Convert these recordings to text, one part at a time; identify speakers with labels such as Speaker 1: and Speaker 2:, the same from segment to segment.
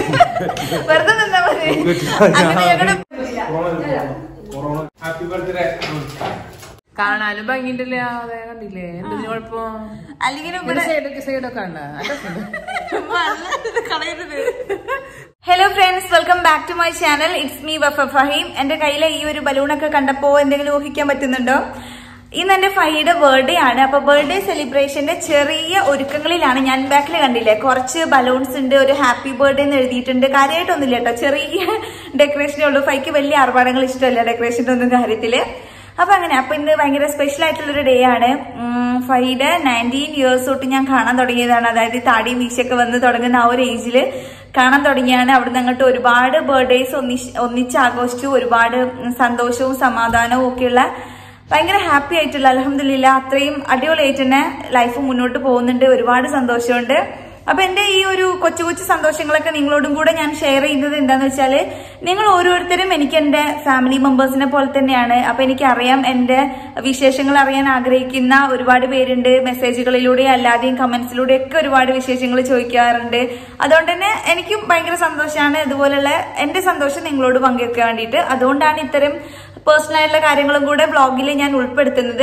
Speaker 1: വെറുതെ നിന്നാ മതി അങ്ങനെ ഞങ്ങളുടെ
Speaker 2: ഹാപ്പി ബർത്ത്ഡേ
Speaker 3: കാണാനും ഭംഗിണ്ടല്ലേ അതെ കണ്ടില്ലേ എന്തിനു കുഴപ്പം
Speaker 1: അല്ലെങ്കിലും ഇവിടെ
Speaker 3: സൈഡൊക്കെ സൈഡൊക്കെ ഉണ്ട്
Speaker 1: hello friends welcome back to my channel it's me Wafa Faheem എന്റെ കയ്യിലെ ഈ ഒരു ബലൂണൊക്കെ കണ്ടപ്പോ എന്തെങ്കിലും ഊഹിക്കാൻ പറ്റുന്നുണ്ടോ ഇന്ന് എന്റെ ഫൈയുടെ ബർത്ത്ഡേ ആണ് അപ്പൊ ബർത്ത്ഡേ സെലിബ്രേഷന്റെ ചെറിയ ഒരുക്കങ്ങളിലാണ് ഞാൻ ബാക്കിൽ കണ്ടില്ലേ കുറച്ച് ബലൂൺസ് ഉണ്ട് ഒരു ഹാപ്പി ബർത്ത്ഡേ എന്ന് എഴുതിയിട്ടുണ്ട് കാര്യമായിട്ടൊന്നുമില്ല കേട്ടോ ചെറിയ ഡെക്കറേഷനേ ഉള്ളൂ ഫൈക്ക് വലിയ ആർഭാടങ്ങൾ ഇഷ്ടമല്ല ഡെക്കറേഷൻ്റെ ഒന്നും കാര്യത്തില് അപ്പൊ അങ്ങനെ അപ്പൊ ഇന്ന് ഭയങ്കര സ്പെഷ്യൽ ആയിട്ടുള്ള ഒരു ഡേ ആണ് ഉം, ഫൈയുടെ നയൻറ്റീൻ ഇയേഴ്സ് തൊട്ട് ഞാൻ കാണാൻ തുടങ്ങിയതാണ് അതായത് ഈ താടി മീശയൊക്കെ വന്ന് തുടങ്ങുന്ന ആ ഒരു ഏജില് കാണാൻ തുടങ്ങിയാണ് അവിടുന്ന് അങ്ങോട്ട് ഒരുപാട് ബർത്ത്ഡേസ് ഒന്നിച്ച് ഒന്നിച്ച് ആഘോഷിച്ചു ഒരുപാട് ഉം, സന്തോഷവും സമാധാനവും ഒക്കെയുള്ള ഭയങ്കര ഹാപ്പി ആയിട്ടുള്ള അലഹമില്ല അത്രയും അടിപൊളിയായിട്ട് തന്നെ ലൈഫ് മുന്നോട്ട് പോകുന്നുണ്ട് ഒരുപാട് സന്തോഷമുണ്ട് അപ്പൊ എന്റെ ഈ ഒരു കൊച്ചു കൊച്ചു സന്തോഷങ്ങളൊക്കെ നിങ്ങളോടും കൂടെ ഞാൻ ഷെയർ ചെയ്യുന്നത് എന്താന്ന് വെച്ചാല് നിങ്ങൾ ഓരോരുത്തരും എനിക്ക് എന്റെ ഫാമിലി മെമ്പേഴ്സിനെ പോലെ തന്നെയാണ് അപ്പൊ എനിക്കറിയാം എന്റെ വിശേഷങ്ങൾ അറിയാൻ ആഗ്രഹിക്കുന്ന ഒരുപാട് പേരുണ്ട് മെസ്സേജുകളിലൂടെ അല്ലാതെയും കമന്റ്സിലൂടെ ഒക്കെ ഒരുപാട് വിശേഷങ്ങൾ ചോദിക്കാറുണ്ട് അതുകൊണ്ട് തന്നെ എനിക്കും ഭയങ്കര സന്തോഷമാണ് ഇതുപോലുള്ള എന്റെ സന്തോഷം നിങ്ങളോട് പങ്കുവെക്കാൻ വേണ്ടിയിട്ട് അതുകൊണ്ടാണ് ഇത്തരം പേഴ്സണൽ ആയിട്ടുള്ള കാര്യങ്ങളും കൂടെ ബ്ലോഗിൽ ഞാൻ ഉൾപ്പെടുത്തുന്നത്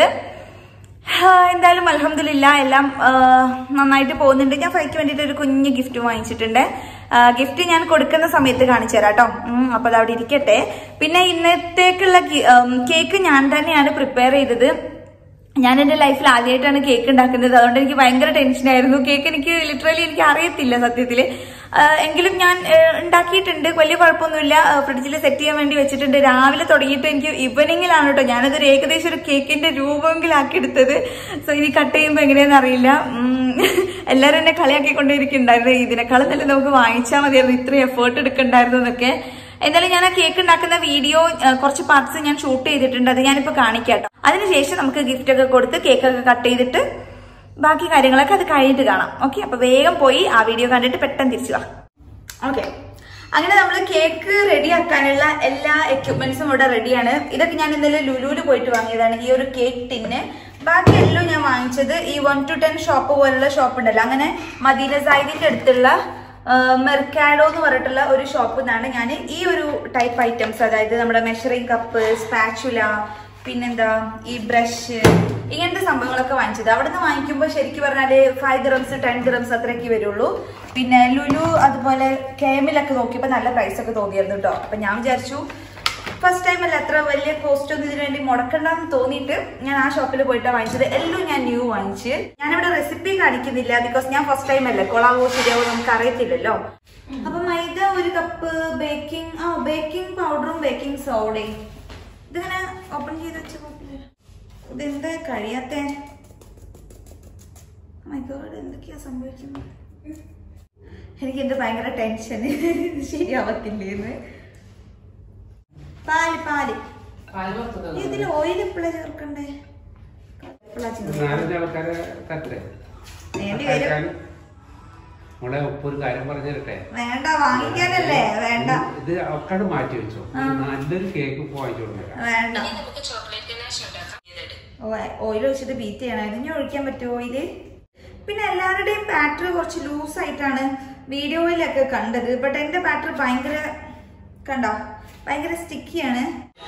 Speaker 1: ഹാ, എന്തായാലും അലഹമില്ല എല്ലാം ആ, നന്നായിട്ട് പോകുന്നുണ്ട് ഞാൻ ഫൈക്ക് വേണ്ടിയിട്ട് ഒരു കുഞ്ഞ് ഗിഫ്റ്റ് വാങ്ങിച്ചിട്ടുണ്ട് ഗിഫ്റ്റ് ഞാൻ കൊടുക്കുന്ന സമയത്ത് കാണിച്ചു തരാം കേട്ടോ ഉം, അപ്പൊ അത് അവിടെ ഇരിക്കട്ടെ പിന്നെ ഇന്നത്തേക്കുള്ള ഗി- ഉം, കേക്ക് ഞാൻ തന്നെയാണ് പ്രിപ്പയർ ചെയ്തത് ഞാൻ എന്റെ ലൈഫിൽ ആദ്യമായിട്ടാണ് കേക്ക് ഉണ്ടാക്കുന്നത് അതുകൊണ്ട് എനിക്ക് ഭയങ്കര ടെൻഷനായിരുന്നു കേക്ക് എനിക്ക് ലിറ്ററലി എനിക്ക് അറിയത്തില്ല സത്യത്തില് ആ, എങ്കിലും ഞാൻ ആ, ഉണ്ടാക്കിയിട്ടുണ്ട് വലിയ കുഴപ്പമൊന്നുമില്ല ഫ്രിഡ്ജിൽ സെറ്റ് ചെയ്യാൻ വേണ്ടി വെച്ചിട്ടുണ്ട് രാവിലെ തുടങ്ങിയിട്ട് എനിക്ക് ഈവനിങ്ങിലാണ് കേട്ടോ ഞാനതൊരു ഏകദേശം ഒരു കേക്കിന്റെ രൂപമെങ്കിലാക്കിയെടുത്തത് സോ ഇനി കട്ട് ചെയ്യുമ്പോൾ എങ്ങനെയാണെന്ന് അറിയില്ല ഉം, എല്ലാവരും എന്നെ കളിയാക്കിക്കൊണ്ടിരിക്കുന്നുണ്ടായിരുന്നു ഇതിനേക്കാളും നല്ല നമുക്ക് വാങ്ങിച്ചാൽ മതിയായിരുന്നു ഇത്രയും എഫേർട്ട് എടുക്കണ്ടായിരുന്നു എന്നൊക്കെ എന്തായാലും ഞാൻ ആ കേക്ക് ഉണ്ടാക്കുന്ന വീഡിയോ ആ, കുറച്ച് പാർട്സ് ഞാൻ ഷൂട്ട് ചെയ്തിട്ടുണ്ട് അത് ഞാനിപ്പോ കാണിക്കാം കേട്ടോ അതിനുശേഷം നമുക്ക് ഗിഫ്റ്റ് ഒക്കെ കൊടുത്ത് കേക്ക് ഒക്കെ കട്ട് ചെയ്തിട്ട് ബാക്കി കാര്യങ്ങളൊക്കെ അത് കഴിഞ്ഞിട്ട് കാണാം ഓക്കെ അപ്പൊ വേഗം പോയി ആ വീഡിയോ കണ്ടിട്ട് പെട്ടെന്ന് തിരിച്ചു വാ ഓക്കെ അങ്ങനെ നമ്മൾ കേക്ക് റെഡിയാക്കാനുള്ള എല്ലാ എക്യുപ്മെന്റ്സും ഇവിടെ റെഡിയാണ് ഇതൊക്കെ ഞാൻ ഇന്നലെ ലുലുവിൽ പോയിട്ട് വാങ്ങിയതാണ് ഈ ഒരു കേക്ക് ടിന്ന് ബാക്കി എല്ലാം ഞാൻ വാങ്ങിച്ചത് ഈ വൺ ടു ടെൻ ഷോപ്പ് പോലുള്ള ഷോപ്പ് ഉണ്ടല്ലോ അങ്ങനെ മദീന സായിദിന്റെ അടുത്തുള്ള മെർക്കാഡോ എന്ന് പറഞ്ഞിട്ടുള്ള ഒരു ഷോപ്പിൽ നിന്നാണ് ഞാൻ ഈ ഒരു ടൈപ്പ് ഐറ്റംസ് അതായത് നമ്മുടെ മെഷറിംഗ് കപ്പ് സ്പാച്ചുല പിന്നെന്താ ഈ ബ്രഷ് ഇങ്ങനത്തെ സംഭവങ്ങളൊക്കെ വാങ്ങിച്ചത് അവിടെ നിന്ന് വാങ്ങിക്കുമ്പോൾ ശരിക്കും പറഞ്ഞാല് ഫൈവ് ദിറംസ് ടെൻ ദിറംസ് അത്രയൊക്കെ വരുള്ളൂ പിന്നെ ലുലു അതുപോലെ കേമിലൊക്കെ നോക്കിയപ്പോൾ നല്ല പ്രൈസ് ഒക്കെ തോന്നിയിരുന്നു കേട്ടോ അപ്പൊ ഞാൻ വിചാരിച്ചു ഫസ്റ്റ് ടൈം അല്ല അത്ര വലിയ കോസ്റ്റ് ഒന്നും ഇതിനു വേണ്ടി മുടക്കണ്ടെന്ന് തോന്നിയിട്ട് ഞാൻ ആ ഷോപ്പിൽ പോയിട്ടാണ് വാങ്ങിച്ചത് എല്ലാം ഞാൻ ന്യൂ വാങ്ങിച്ച് ഞാനിവിടെ റെസിപ്പി കാണിക്കുന്നില്ല ബിക്കോസ് ഞാൻ ഫസ്റ്റ് ടൈം അല്ലേ കൊളാവോ ശരിയാവോ നമുക്ക് അറിയത്തില്ലല്ലോ അപ്പൊ മൈദ ഒരു കപ്പ് ബേക്കിംഗ് ആ ബേക്കിംഗ് പൗഡറും ബേക്കിംഗ് സോഡയും ഇതിങ്ങനെ ഓപ്പൺ ചെയ്ത് വെച്ച കുഴപ്പമില്ല ഇതെന്താ കഴിയാത്ത മൈ ഗോഡ് എന്തൊക്കെയാ സംഭവിക്കുന്നത് എനിക്ക് എന്റെ ഭയങ്കര ടെൻഷൻ ശരിയാവത്തില്ലേന്ന് പാല് പാല് ഇതിൽ ഓയിൽ എപ്പോഴാ ചേർക്കണ്ടേ എപ്പോഴാ ചേർക്കണ്ടേ
Speaker 2: നാലഞ്ച് ആൾക്കാരെ തരട്ടെ
Speaker 1: വേണ്ടി വരും
Speaker 2: മോളെ ഉപ്പ് ഒരു കാര്യം പറഞ്ഞു തരട്ടെ
Speaker 1: വേണ്ട വാങ്ങിക്കാനല്ലേ വേണ്ട
Speaker 2: ഇത് അവക്കാട് മാറ്റി വെച്ചോ നല്ലൊരു കേക്ക് ഇപ്പൊ വാങ്ങിച്ചു കൊടുക്കാം
Speaker 1: വേണ്ട ഓയിൽ ഒഴിച്ചിട്ട് ബീറ്റ് ചെയ്യണമായിരുന്നു ഇനി ഒഴിക്കാൻ പറ്റുമോ ഓയില് പിന്നെ എല്ലാവരുടെയും ബാറ്ററി കുറച്ച് ലൂസ് ആയിട്ടാണ് വീഡിയോയിലൊക്കെ കണ്ടത് ബട്ട് എന്റെ ബാറ്ററി ഭയങ്കര കണ്ടോ ഭയങ്കര സ്റ്റിക്കിയാണ്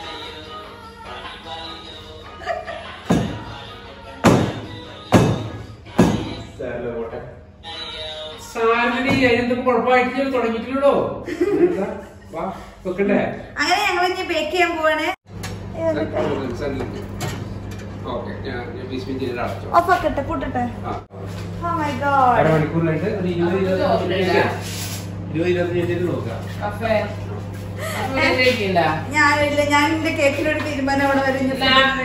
Speaker 2: സാലറി അതിനെന്ത് കുഴപ്പമായിട്ട് തുടങ്ങിയിട്ടില്ലല്ലോ എന്താ? വാ വെക്കണ്ടേ
Speaker 1: അങ്ങനെ ഞങ്ങൾ ഇനി ബേക്ക് ചെയ്യാൻ പോവാണ്
Speaker 2: ഓക്കെ ഞാൻ ബിസ്മിൻ ചെയ്തിട്ട് അടച്ചോ
Speaker 1: ഓഫ് ആക്കട്ടെ കൂട്ടട്ടെ
Speaker 2: ആ
Speaker 1: ഓ മൈ ഗോഡ്
Speaker 2: അരമണിക്കൂറിലായിട്ട് ഒരു ഇരുപത് ഇരുപത് ഇരുപത് ഇരുപത്തഞ്ച് മിനിറ്റ് നോക്കാം
Speaker 1: ഞാനില്ല ഞാൻ എന്റെ കേക്കിലൊരു തീരുമാനം അവിടെ വരെ ഇനി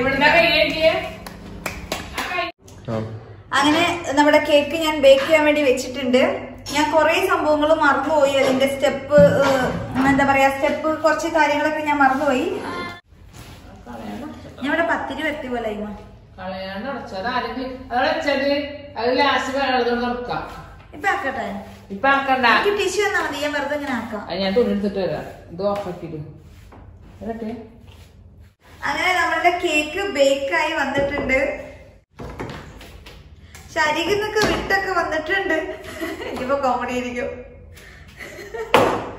Speaker 1: അങ്ങനെ നമ്മുടെ കേക്ക് ഞാൻ ബേക്ക് ചെയ്യാൻ വേണ്ടി വെച്ചിട്ടുണ്ട് ഞാൻ കുറെ സംഭവങ്ങൾ മറന്നുപോയി അതിന്റെ സ്റ്റെപ്പ് എന്താ പറയാ സ്റ്റെപ്പ് കുറച്ച് കാര്യങ്ങളൊക്കെ ഞാൻ മറന്നുപോയി ഞാൻ ഇവിടെ പത്തിരി വരുത്തി പോലെ ആയിമ്മ.
Speaker 3: കളയാണ്ട് അടച്ചത് ആരെങ്കിലും അതടച്ചത് അത് ലാസ്റ്റ് വേണം തുറക്കാം
Speaker 1: ഇപ്പൊ ആക്കട്ടെ
Speaker 3: ഇപ്പൊ ആക്കണ്ട
Speaker 1: എനിക്ക് ടിഷ്യൂ തന്നാ മതി ഞാൻ വെറുതെ ഇങ്ങനെ ആക്കാം
Speaker 3: അത് ഞാൻ തുണിയെടുത്തിട്ട് വരാം ഇത് ഓഫാക്കിട്ട് എന്നിട്ട്
Speaker 1: അങ്ങനെ നമ്മളുടെ കേക്ക് ബേക്കായി വന്നിട്ടുണ്ട് ശരീരം നിന്നൊക്കെ വിട്ടൊക്കെ വന്നിട്ടുണ്ട് ഇനിയിപ്പോ കോമഡി ആയിരിക്കും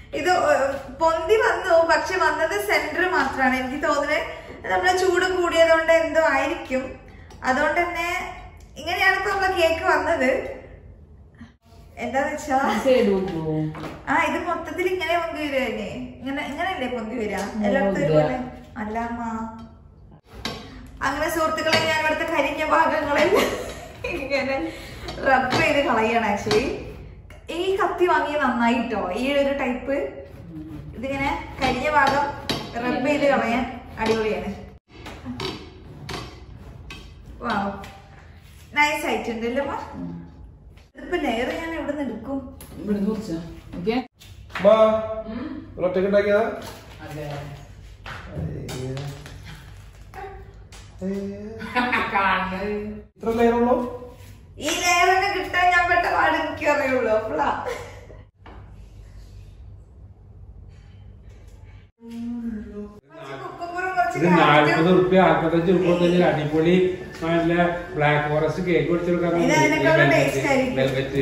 Speaker 1: ഇത് ഏഹ്, പൊന്തി വന്നു പക്ഷെ വന്നത് സെന്റർ മാത്രമാണ് എനിക്ക് തോന്നുന്നത് നമ്മളെ ചൂട് കൂടിയതുകൊണ്ട് എന്തോ ആയിരിക്കും അതുകൊണ്ട് തന്നെ ഇങ്ങനെയാണ് ഇപ്പൊ നമ്മളെ കേക്ക് വന്നത് എന്താന്ന് വെച്ചാ
Speaker 3: സൈഡ് കൊടുക്കൂ
Speaker 1: ആ ഇത് മൊത്തത്തിൽ ഇങ്ങനെ പൊന്തി വരുവേ ഇങ്ങനെ ഇങ്ങനെയല്ലേ പൊന്തി വരിക എല്ലായിടത്തും
Speaker 3: ഇല്ല.
Speaker 1: ഒരുപോലെ അല്ല അമ്മ അങ്ങനെ സുഹൃത്തുക്കളെ ഞാൻ ഇവിടുത്തെ കരിഞ്ഞ ഭാഗങ്ങളെല്ലാം ഇങ്ങനെ റബ്ബ് ചെയ്ത് കളയാണ് ആക്ച്വലി ഈ കത്തി വാങ്ങിയത് നന്നായിട്ടോ ഈ ഒരു ടൈപ്പ് ഇതിങ്ങനെ കരിഞ്ഞ ഭാഗം റബ്ബ് ചെയ്ത് കളയാൻ അടിപൊളിയാണ് വാവ് നൈസ് ആയിട്ടുണ്ട് അല്ലേ അമ്മ? ഇതിപ്പോ ലെയർ ഞാൻ എവിടെ നിന്ന് എടുക്കും
Speaker 3: ഇവിടെ കുറച്ച് ഓക്കെ
Speaker 2: മാ ഒറ്റക്ക് ഉണ്ടാക്കിയതാ
Speaker 3: അതെ കാണുന്നത്
Speaker 2: ഇത്ര ലെയർ ഉള്ളൂ
Speaker 1: ഈ ലെയർ ഒക്കെ കിട്ടാൻ ഞാൻ പെട്ട പാട് എനിക്ക് അറിയുള്ളൂ അപ്പളാ കുക്കുമ്പറും കുറച്ച്
Speaker 4: ഇത് നാല്പത് റുപ്യ നാൽപ്പത്തഞ്ച് റുപ്യ തന്നെ അടിപൊളി നല്ല ബ്ലാക്ക് ഫോറസ്റ്റ് കേക്ക് മേടിച്ചെടുക്കാൻ
Speaker 1: ഇത് അതിനേക്കാളും taste ആയിരിക്കും.
Speaker 4: വെൽവെറ്റ്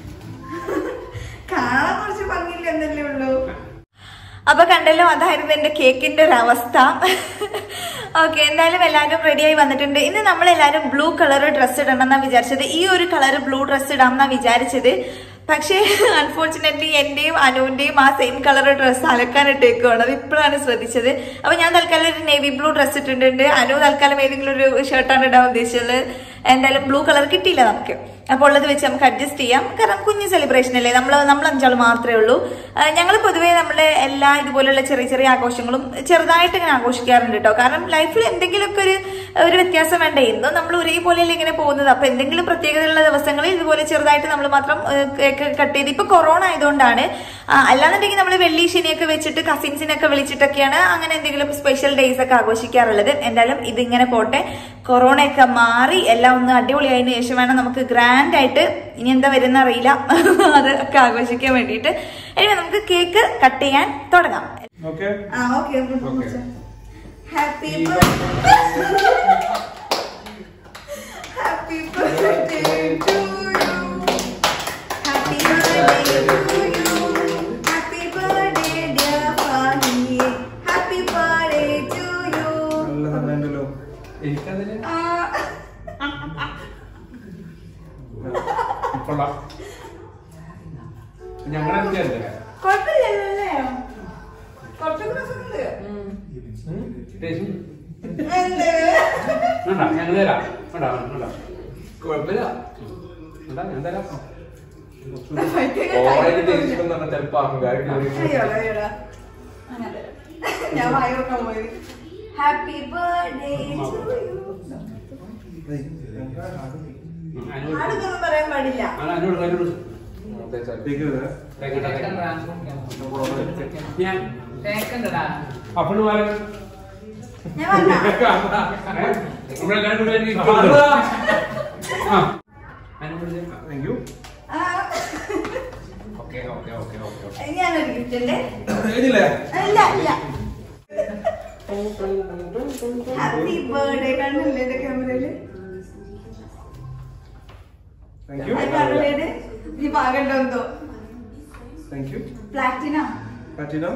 Speaker 1: കാണാൻ കുറച്ച് ഭംഗിയില്ല എന്നല്ലേ ഉള്ളൂ അപ്പൊ കണ്ടല്ലോ അതായിരുന്നു എന്റെ കേക്കിന്റെ ഒരു അവസ്ഥ ഓക്കെ എന്തായാലും എല്ലാവരും റെഡിയായി വന്നിട്ടുണ്ട് ഇന്ന് നമ്മൾ എല്ലാവരും ബ്ലൂ കളർ ഡ്രസ്സ് ഇടണം എന്നാ വിചാരിച്ചത് ഈ ഒരു കളർ ബ്ലൂ ഡ്രസ്സ് ഇടാം എന്നാ വിചാരിച്ചത് പക്ഷേ അൺഫോർച്ചുനേറ്റ്ലി എന്റെയും അനുവിന്റെയും ആ സെയിം കളർ ഡ്രസ്സ് അലക്കാനിട്ടേക്കുവാണ് അത് ഇപ്പോഴാണ് ശ്രദ്ധിച്ചത് അപ്പൊ ഞാൻ തൽക്കാലം ഒരു നേവി ബ്ലൂ ഡ്രസ്സ് ഇട്ടിട്ടുണ്ട് അനു തൽക്കാലം ഏതെങ്കിലും ഒരു ഷർട്ടാണ് ഇടാൻ ഉദ്ദേശിച്ചത് എന്തായാലും ബ്ലൂ കളർ കിട്ടിയില്ല നമുക്ക് അപ്പോൾ ഉള്ളത് വെച്ച് നമുക്ക് അഡ്ജസ്റ്റ് ചെയ്യാം കാരണം കുഞ്ഞു സെലിബ്രേഷൻ അല്ലേ നമ്മൾ നമ്മൾ അഞ്ചാൾ മാത്രമേ ഉള്ളൂ ഞങ്ങൾ പൊതുവേ നമ്മുടെ എല്ലാ ഇതുപോലുള്ള ചെറിയ ചെറിയ ആഘോഷങ്ങളും ചെറുതായിട്ട് ഇങ്ങനെ ആഘോഷിക്കാറുണ്ട് കേട്ടോ കാരണം ലൈഫിൽ എന്തെങ്കിലുമൊക്കെ ഒരു ഒരു വ്യത്യാസം വേണ്ടേ എന്നും നമ്മൾ ഒരേപോലെയല്ലേ ഇങ്ങനെ പോകുന്നത് അപ്പൊ എന്തെങ്കിലും പ്രത്യേകതയുള്ള ദിവസങ്ങളിൽ ഇതുപോലെ ചെറുതായിട്ട് നമ്മൾ മാത്രം കേക്ക് കട്ട് ചെയ്ത് ഇപ്പൊ കൊറോണ ആയതുകൊണ്ടാണ് ആ, അല്ലാന്നുണ്ടെങ്കിൽ നമ്മൾ വെള്ളി ശനിയൊക്കെ വെച്ചിട്ട് കസിൻസിനൊക്കെ വിളിച്ചിട്ടൊക്കെയാണ് അങ്ങനെ എന്തെങ്കിലും സ്പെഷ്യൽ ഡേയ്സ് ഒക്കെ ആഘോഷിക്കാറുള്ളത് എന്തായാലും ഇതിങ്ങനെ പോട്ടെ കൊറോണ ഒക്കെ മാറി എല്ലാം ഒന്ന് അടിപൊളിയായതിനു ശേഷം വേണം നമുക്ക് ഗ്രാൻഡ് ആയിട്ട് ഇനി എന്താ വരുന്ന അറിയില്ല അത് ഒക്കെ ആഘോഷിക്കാൻ വേണ്ടിയിട്ട് ഇനി നമുക്ക് കേക്ക് കട്ട് ചെയ്യാൻ തുടങ്ങാം
Speaker 2: ഓക്കെ
Speaker 1: ആ okay
Speaker 2: Okay.
Speaker 1: Happy happy birthday to you happy birthday to you happy birthday dear Fadi happy birthday to you
Speaker 2: നല്ല സമയമുണ്ടല്ലോ
Speaker 4: എനിക്കതിന്
Speaker 1: ആ
Speaker 4: കൊള്ളാം ഞങ്ങളെന്തിയല്ലേ
Speaker 1: കുഴപ്പമില്ലല്ലോ അല്ലേ കുറച്ചൊക്കെ രസമുണ്ട്
Speaker 4: ടേസ്റ്റ്
Speaker 1: എന്ത്
Speaker 4: വേണ്ട ഞങ്ങൾ തരാം വേണ്ട വേണ്ട കുഴപ്പമില്ല വേണ്ട ഞാൻ തരാം
Speaker 2: ഓൾറെഡി ദേശിക്കുന്ന ചിലപ്പോ അഹങ്കാരം
Speaker 1: അയ്യോടാ, അയ്യോടാ. അങ്ങനെ. ഞാൻ വായ വെക്കാൻ പോയത് happy birthday to you
Speaker 4: Anu
Speaker 1: അടുത്തൊന്നും പറയാൻ പാടില്ല
Speaker 4: അനു അനു ഞാൻ
Speaker 3: തേക്കണ്ടടാ
Speaker 4: അപ്പോൾ പറയാം
Speaker 1: ഞാൻ പറഞ്ഞ
Speaker 4: നമ്മളെല്ലാവരും കൂടെ ഇരിക്കുന്നുണ്ട്. ആ. അനു വിളിച്ചേ.
Speaker 2: Thank you
Speaker 4: okay, okay, okay, okay, okay.
Speaker 1: ഞാനൊരു ഗിഫ്റ്റ് ഉണ്ട്
Speaker 2: കഴിഞ്ഞില്ലേ
Speaker 1: ഇല്ല ഇല്ല ഹാപ്പി ബർത്ത്ഡേ കണ്ടില്ലേ എന്റെ ക്യാമറയില്
Speaker 2: താങ്ക് യു
Speaker 1: കണ്ടില്ലേ ഈ പാകണ്ടോ എന്തോ
Speaker 2: താങ്ക് യു
Speaker 1: പ്ലാറ്റിന
Speaker 2: പാറ്റിനോ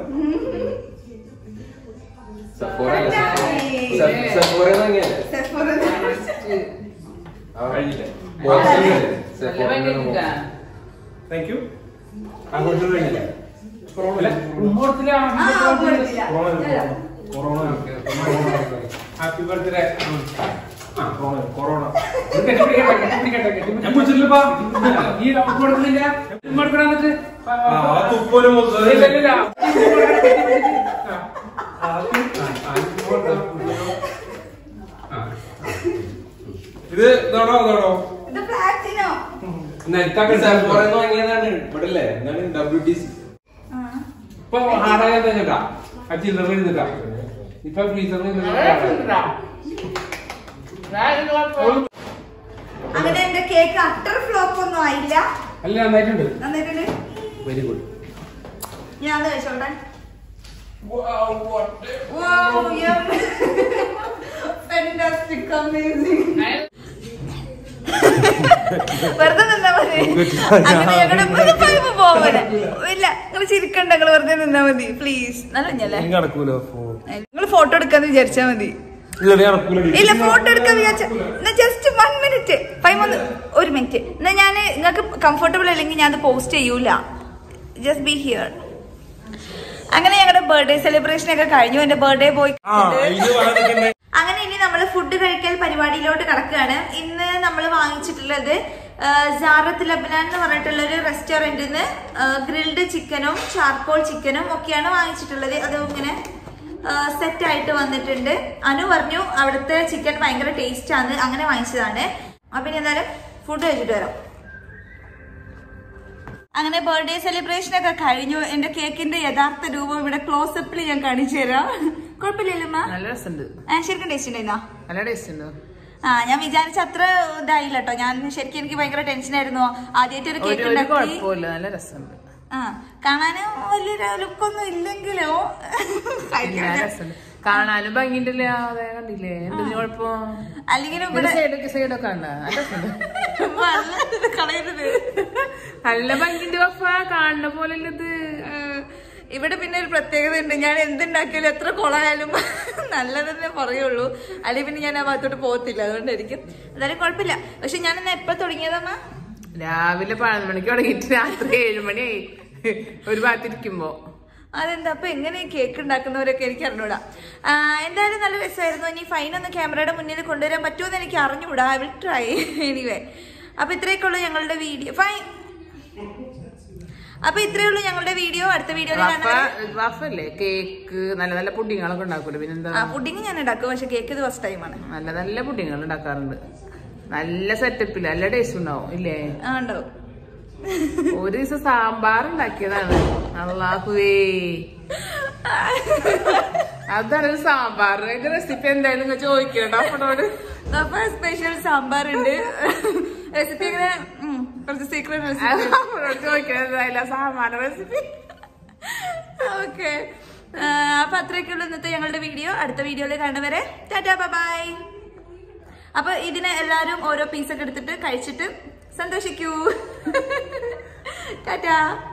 Speaker 4: കഴിഞ്ഞില്ലേ?
Speaker 3: നല്ല ഭംഗിയുണ്ടാ
Speaker 2: താങ്ക് യു
Speaker 4: ആഘോഷം കഴിഞ്ഞില്ലേ? അല്ല, ഉമ്മ കൊടുത്തില്ല,
Speaker 1: ആ
Speaker 4: ഉമ്മ കൊടുത്തില്ല.
Speaker 1: കൊടുത്തില്ല
Speaker 2: കൊറോണ കൊറോണ
Speaker 4: ഹാപ്പി ബർത്ത്ഡേ ആ
Speaker 2: കൊറോണ കൊറോണ
Speaker 4: ഇത് കെട്ടിപ്പിടിക്കട്ടെ, കെട്ടിപ്പിടിക്കട്ടെ, കെട്ടിപ്പിടി-
Speaker 2: ഞാൻ പിടിച്ചിട്ടില്ലപ്പാ.
Speaker 4: ഈ ഉമ്മ കൊടുക്കുന്നില്ല ഉമ്മ കൊടുക്കണം എന്നിട്ട്
Speaker 2: ആ, ആ തുപ്പോലും മൊത്തം-
Speaker 4: ഇല്ല, ഇല്ല, ഇല്ല. ഉമ്മ കൊടുക്കണം, കെട്ടിപ്പിടിച്ച്. ആ. ആ, ആ, ഉമ്മ കൊടുക്കണം. ആ.
Speaker 2: ഇത് ഇതാണോ അതാണോ
Speaker 1: ഇത് പ്ലാറ്റിനോ
Speaker 4: എന്നാ ഇത്താക്കട്ടെ.
Speaker 2: ഇവിടല്ലേ എന്താണ് ഡബ്ല്യു ടി സി
Speaker 1: ആ
Speaker 4: ഇപ്പൊ ഹാർഡായ കേട്ടാ ആ ചില്ലറ ഇരുന്നിട്ടാ ഇപ്പൊ ഫ്രീസറിൽ ഇരുന്നിട്ടാ
Speaker 1: അങ്ങനെ എന്റെ കേക്ക് അട്ടർ ഫ്ലോപ്പ് ഒന്നും ആയില്ല
Speaker 4: അല്ല നന്നായിട്ടുണ്ട്
Speaker 1: നന്നായിട്ടുണ്ട്
Speaker 4: വെരി ഗുഡ്
Speaker 1: ഞാൻ അത് കഴിച്ചോട്ടെ Wow, yum. Fantastic, amazing. വെറുതെ നിന്നാ മതി അങ്ങനെ ഞങ്ങളുടെ പോകാൻ ഇല്ല നിങ്ങൾ ചിരിക്കണ്ട നിങ്ങൾ വെറുതെ നിന്നാ മതി പ്ലീസ് നല്ല കുഞ്ഞല്ലേ
Speaker 4: എനിക്ക് നടക്കൂല പോ
Speaker 1: നിങ്ങൾ ഫോട്ടോ എടുക്കാന്ന് വിചാരിച്ചാ മതി
Speaker 4: ഇല്ല നീ നടക്കൂല
Speaker 1: ഇല്ല ഫോട്ടോ എടുക്കാൻ വിചാരിച്ച എന്നാ ജസ്റ്റ് വൺ മിനിറ്റ് ഫൈവ് ഒന്ന് ഒരു മിനിറ്റ് എന്നാ ഞാൻ നിങ്ങൾക്ക് കംഫർട്ടബിൾ അല്ലെങ്കിൽ ഞാൻ അത് പോസ്റ്റ് ചെയ്യൂല ജസ്റ്റ് ബി ഹിയർ അങ്ങനെ ഞങ്ങളുടെ ബർത്ത്ഡേ സെലിബ്രേഷൻ ഒക്കെ കഴിഞ്ഞു എന്റെ ബർത്ത്ഡേ പോയി
Speaker 4: ആ ഇത് വളരെ
Speaker 1: അങ്ങനെ ഇനി നമ്മൾ ഫുഡ് കഴിക്കൽ പരിപാടിയിലോട്ട് കടക്കുകയാണ് ഇന്ന് നമ്മൾ വാങ്ങിച്ചിട്ടുള്ളത് ജാറത്ത് ലബനാൻ എന്ന് പറഞ്ഞിട്ടുള്ള ഒരു റെസ്റ്റോറന്റിൽ നിന്ന് ഗ്രിൽഡ് ചിക്കനും ചാർക്കോൾ ചിക്കനും ഒക്കെയാണ് വാങ്ങിച്ചിട്ടുള്ളത് അത് ഇങ്ങനെ സെറ്റ് ആയിട്ട് വന്നിട്ടുണ്ട് അനു പറഞ്ഞു അവിടുത്തെ ചിക്കൻ ഭയങ്കര ടേസ്റ്റ് ആണ് അങ്ങനെ വാങ്ങിച്ചതാണ് അപ്പൊ ഇനി എന്തായാലും ഫുഡ് കഴിച്ചിട്ട് വരാം അങ്ങനെ ബർത്ത്ഡേ സെലിബ്രേഷൻ ഒക്കെ കഴിഞ്ഞു എന്റെ കേക്കിന്റെ യഥാർത്ഥ രൂപം ഇവിടെ ക്ലോസപ്പിൽ ഞാൻ കാണിച്ചു തരാം കുഴപ്പമില്ലല്ലോ അമ്മ?
Speaker 3: നല്ല രസമുണ്ട്
Speaker 1: ആ, ശരിക്കും ടേസ്റ്റ് ഉണ്ടായിരുന്നോ
Speaker 3: നല്ല ടേസ്റ്റ് ഉണ്ട്
Speaker 1: ആ ഞാൻ വിചാരിച്ച അത്ര ഇതായില്ല കേട്ടോ ഞാൻ ശരിക്കും എനിക്ക് ഭയങ്കര ടെൻഷൻ ആയിരുന്നു ആദ്യമായിട്ട് ഒരു
Speaker 3: ഒരു
Speaker 1: കേക്ക്
Speaker 3: ഒരു
Speaker 1: ഉണ്ടാക്കി
Speaker 3: കുഴപ്പമില്ല നല്ല രസമുണ്ട്
Speaker 1: ആ കാണാനും വലിയൊരു ലുക്കൊന്നും ഇല്ലെങ്കിലോ
Speaker 3: നല്ല
Speaker 1: കഴിക്കാൻ
Speaker 3: രസമുണ്ട് കാണാനും ഭംഗിണ്ടല്ലേ അതെ കണ്ടില്ലേ എന്തിനു കുഴപ്പം
Speaker 1: അല്ലെങ്കിലും
Speaker 3: ഇവിടെ
Speaker 1: ഇവിടെ
Speaker 3: സൈഡൊക്കെ സൈഡൊക്കെ ഉണ്ട് നല്ല രസമുണ്ട്
Speaker 1: വെള്ളം കളയരുത്
Speaker 3: നല്ല ഭംഗിണ്ട് പപ്പ കാണുന്ന പോലെ ഇത്
Speaker 1: ആ, ഇവിടെ പിന്നെ ഒരു പ്രത്യേകത ഉണ്ട് ഞാൻ എന്തുണ്ടാക്കിയാലും എത്ര കൊളായാലും നല്ലതെന്നേ പറയുള്ളൂ അല്ലെങ്കിൽ പിന്നെ ഞാൻ ആ ഭാഗത്തോട്ട് പോകത്തില്ല അതുകൊണ്ടായിരിക്കും എന്തായാലും കുഴപ്പമില്ല പക്ഷെ ഞാൻ ഇന്ന് എപ്പോ തുടങ്ങിയതമ്മ
Speaker 3: രാവിലെ പതിനൊന്ന് മണിക്ക് തുടങ്ങിയിട്ട് രാത്രി ഏഴ് മണിയായി ഒരു ഭാഗത്തിരിക്കുമ്പോ
Speaker 1: അതെന്താ അപ്പൊ എങ്ങനെ കേക്ക് ഉണ്ടാക്കുന്നവരൊക്കെ എനിക്ക് അറിഞ്ഞൂടാ ആ, എന്തായാലും നല്ല രസമായിരുന്നു ഇനി ഫൈൻ ഒന്ന് ക്യാമറയുടെ മുന്നിൽ കൊണ്ടുവരാൻ പറ്റുമെന്ന് എനിക്ക് അറിഞ്ഞൂടാ ഐ വിൽ ട്രൈ എനിവേ അപ്പൊ ഇത്രയൊക്കെ ഉള്ളൂ ഞങ്ങളുടെ വീഡിയോ ഫൈൻ അപ്പൊ ഇത്രയേ ഉള്ളൂ ഞങ്ങളുടെ വീഡിയോ അടുത്ത വീഡിയോയിൽ
Speaker 3: വഫ
Speaker 1: കാണാം
Speaker 3: വഫല്ലേ കേക്ക് നല്ല നല്ല പുഡിങ്ങളൊക്കെ ഉണ്ടാക്കൂല പിന്നെന്താ
Speaker 1: ആ പുഡിങ് ഞാൻ ഉണ്ടാക്കും പക്ഷെ കേക്ക് ഇത് ഫസ്റ്റ് ടൈമാണ്
Speaker 3: നല്ല നല്ല പുഡിങ്ങൾ ഉണ്ടാക്കാറുണ്ട് നല്ല സെറ്റപ്പില് നല്ല ടേസ്റ്റ് ഉണ്ടാവും ഇല്ലേ
Speaker 1: ആ ഉണ്ടാവും
Speaker 3: ഒരു ദിവസം സാമ്പാർ ഉണ്ടാക്കിയതാണ് അള്ളാഹുവേ അതാണ് ഒരു സാമ്പാർ അതിന്റെ റെസിപ്പി എന്തായാലും നിങ്ങൾ ചോദിക്കട്ടോ അപ്പോഴോട്
Speaker 1: അപ്പൊ സ്പെഷ്യൽ സാമ്പാർ ഉണ്ട് റെസിപ്പി എങ്ങനെ ഉം, കുറച്ച് സീക്രട്ട് റെസിപ്പി
Speaker 3: അപ്പോഴോട് ചോദിക്കണത് എന്തായാലും സാമ്പാർ റെസിപ്പി
Speaker 1: ഓക്കെ അപ്പൊ അത്രയൊക്കെയുള്ളൂ ഇന്നത്തെ ഞങ്ങളുടെ വീഡിയോ അടുത്ത വീഡിയോയിൽ കാണുന്നവരെ ടാറ്റാ ബൈ അപ്പൊ ഇതിനെ എല്ലാരും ഓരോ പീസൊക്കെ എടുത്തിട്ട് കഴിച്ചിട്ട് സന്തോഷിക്കൂ ടാറ്റാ